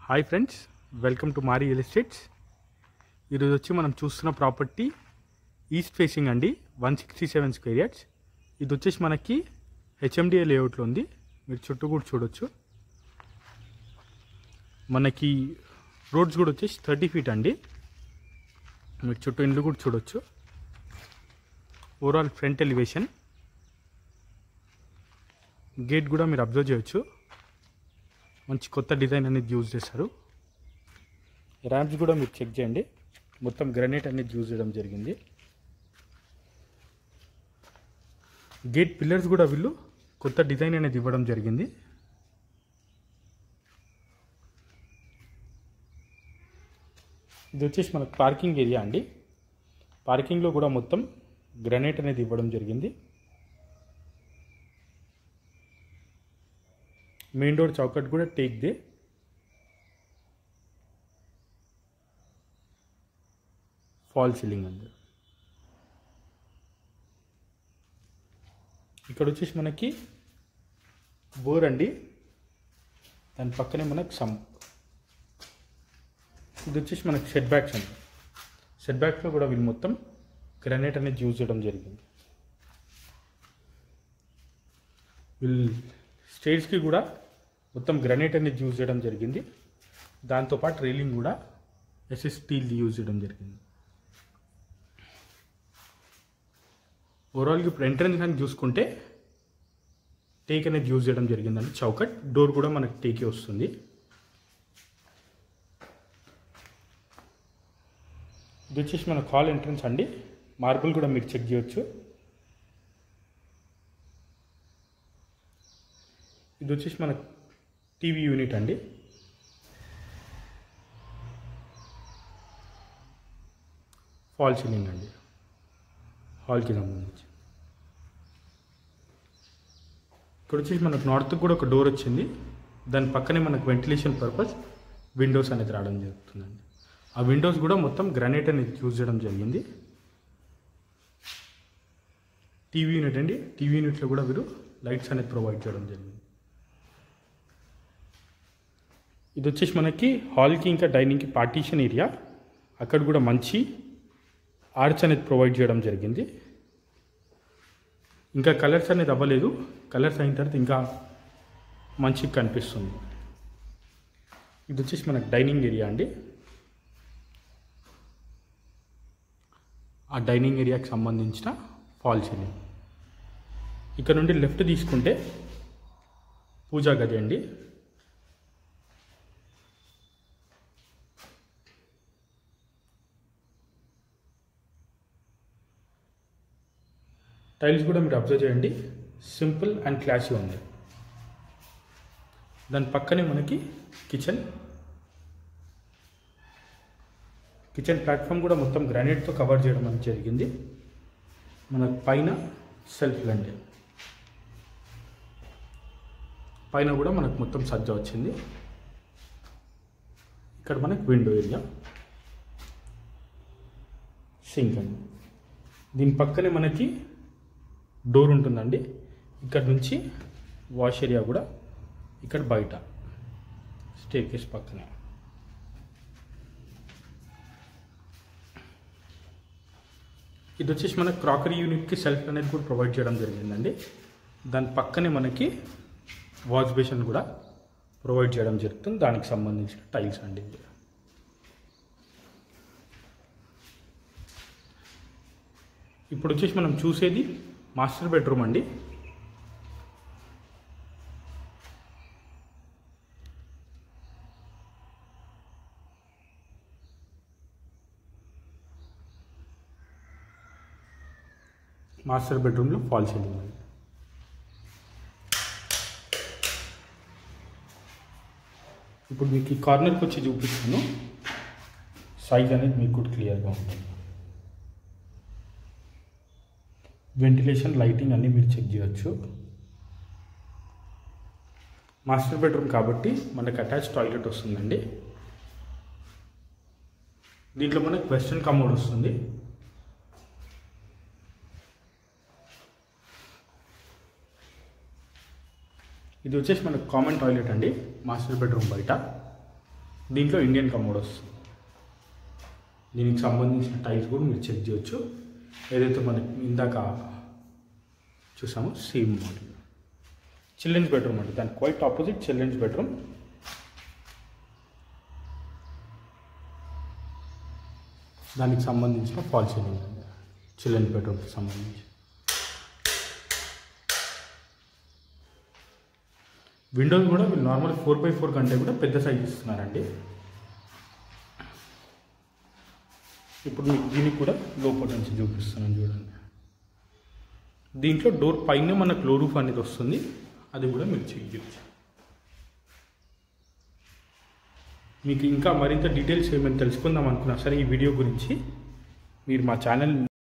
Hi friends welcome to Maari real estates ఈరోజు వచ్చి మనం చూస్తున్న ప్రాపర్టీ ఈస్ట్ ఫేసింగ్ అండి one sixty seven square yards ఇది వచ్చేసి మనకి హెచ్ఎండిఏ లేఅవుట్లో ఉంది మీరు చుట్టూ కూడా చూడొచ్చు మనకి రోడ్స్ కూడా వచ్చేసి థర్టీ ఫీట్ అండి మీరు చుట్టూ ఇండ్లు కూడా చూడొచ్చు ఓవరాల్ ఫ్రంట్ ఎలివేషన్ గేట్ కూడా మీరు అబ్జర్వ్ చేయొచ్చు మంచి కొత్త డిజైన్ అనేది యూజ్ చేస్తారు ర్యాంప్స్ కూడా మీరు చెక్ చేయండి మొత్తం గ్రానైట్ అనేది యూజ్ చేయడం జరిగింది గేట్ పిల్లర్స్ కూడా వీళ్ళు కొత్త డిజైన్ అనేది ఇవ్వడం జరిగింది ఇది వచ్చేసి మనకు పార్కింగ్ ఏరియా అండి పార్కింగ్లో కూడా మొత్తం గ్రానైట్ అనేది ఇవ్వడం జరిగింది మెయిన్ డోర్ చౌకట్ కూడా టేక్ దే ఫాల్ సీలింగ్ అండి ఇక్కడ వచ్చేసి మనకి బోర్ అండి దాని పక్కనే మనకు సంప్ ఇది వచ్చేసి మనకి సెట్ బ్యాక్స్ అండి సెట్ బ్యాక్స్లో కూడా వీళ్ళు మొత్తం గ్రానైట్ అనేది యూజ్ చేయడం జరిగింది వీళ్ళు స్టేట్స్కి కూడా మొత్తం గ్రానైట్ అనేది యూజ్ చేయడం జరిగింది దాంతోపాటు రైలింగ్ కూడా ఎస్ఎస్ స్టీల్ యూజ్ చేయడం జరిగింది ఓవరాల్గా ఇప్పుడు ఎంట్రన్స్ కానీ చూసుకుంటే టేక్ అనేది యూజ్ చేయడం జరిగిందండి చౌకట్ డోర్ కూడా మనకి టేకే వస్తుంది ఇది వచ్చేసి మన కాల్ ఎంట్రన్స్ అండి మార్బుల్ కూడా మీరు చెక్ చేయొచ్చు ఇది వచ్చేసి మన టీవీ యూనిట్ అండి ఫాల్ సీలింగ్ అండి హాల్కి సంబంధించి ఇక్కడ వచ్చేసి మనకు నార్త్ కూడా ఒక డోర్ వచ్చింది దాని పక్కనే మనకు వెంటిలేషన్ పర్పస్ విండోస్ అనేది రావడం జరుగుతుందండి ఆ విండోస్ కూడా మొత్తం గ్రానైట్ అనేది యూజ్ చేయడం జరిగింది టీవీ యూనిట్ అండి టీవీ యూనిట్లో కూడా వీరు లైట్స్ అనేది ప్రొవైడ్ చేయడం జరిగింది ఇది వచ్చేసి మనకి హాల్కి ఇంకా డైనింగ్కి పార్టీషన్ ఏరియా అక్కడ కూడా మంచి ఆర్చ్ అనేది ప్రొవైడ్ చేయడం జరిగింది ఇంకా కలర్స్ అనేది అవ్వలేదు కలర్స్ అయిన తర్వాత ఇంకా మంచిగా కనిపిస్తుంది ఇది వచ్చేసి మనకు డైనింగ్ ఏరియా అండి ఆ డైనింగ్ ఏరియాకి సంబంధించిన ఫాల్ సీలింగ్ ఇక్కడ నుండి లెఫ్ట్ తీసుకుంటే పూజా గది అండి టైల్స్ కూడా మీరు అబ్జర్వ్ చేయండి సింపుల్ అండ్ క్లాసీ ఉంది దాని పక్కనే మనకి కిచెన్ కిచెన్ ప్లాట్ఫామ్ కూడా మొత్తం గ్రానైట్తో కవర్ చేయడం అనేది జరిగింది మన పైన సెల్ఫ్ అండి పైన కూడా మనకు మొత్తం సజ్జ వచ్చింది ఇక్కడ మనకి విండో ఏరియా సింక్ అండి దీని పక్కనే మనకి డోర్ ఉంటుందండి ఇక్కడ నుంచి వాష్ ఏరియా కూడా ఇక్కడ బయట స్టేకేస్ పక్కనే ఇది వచ్చేసి మన క్రాకరీ యూనిట్కి సెల్ఫ్ అనేది కూడా ప్రొవైడ్ చేయడం జరిగిందండి దాని పక్కనే మనకి వాష్ బేసిన్ కూడా ప్రొవైడ్ చేయడం జరుగుతుంది దానికి సంబంధించిన టైల్స్ అండి ఇవి. ఇప్పుడు వచ్చేసి మనం చూసేది మాస్టర్ బెడ్రూమ్ అండి మాస్టర్ బెడ్రూమ్లో ఫాల్ సీలింగ్ అండి ఇప్పుడు మీకు ఈ కార్నర్కి వచ్చి చూపిస్తాను సైజ్ అనేది మీకు కూడా క్లియర్గా ఉంటుంది వెంటిలేషన్ లైటింగ్ అన్నీ మీరు చెక్ చేయొచ్చు మాస్టర్ బెడ్రూమ్ కాబట్టి మనకు అటాచ్ టాయిలెట్ వస్తుందండి దీంట్లో మనకు వెస్ట్రన్ కమోడ్ వస్తుంది ఇది వచ్చేసి మనకు కామన్ టాయిలెట్ అండి మాస్టర్ బెడ్రూమ్ బయట దీంట్లో ఇండియన్ కమోడ్ వస్తుంది దీనికి సంబంధించిన టైల్స్ కూడా మీరు చెక్ చేయొచ్చు ఏదైతే మనకి ఇందాక చూసామో సేమ్ మోడల్ చిల్డ్రన్స్ బెడ్రూమ్ అండి దానికి క్వైట్ ఆపోజిట్ చిల్డ్రన్స్ బెడ్రూమ్ దానికి సంబంధించిన ఫాల్ సీలింగ్ అండి చిల్డ్రన్స్ బెడ్రూమ్కి సంబంధించి విండోస్ కూడా వీళ్ళు నార్మల్ ఫోర్ బై ఫోర్ కంటే కూడా పెద్ద సైజ్ ఇస్తున్నారండి ఇప్పుడు మీకు దీనికి కూడా లోపల నుంచి చూపిస్తున్నాను చూడండి దీంట్లో డోర్ పైన మన క్లోరూఫ్ అనేది వస్తుంది అది కూడా మీరు చెక్ చేయొచ్చు మీకు ఇంకా మరింత డీటెయిల్స్ ఏమైనా తెలుసుకుందాం అనుకున్నా సరే ఈ వీడియో గురించి మీరు మా ఛానల్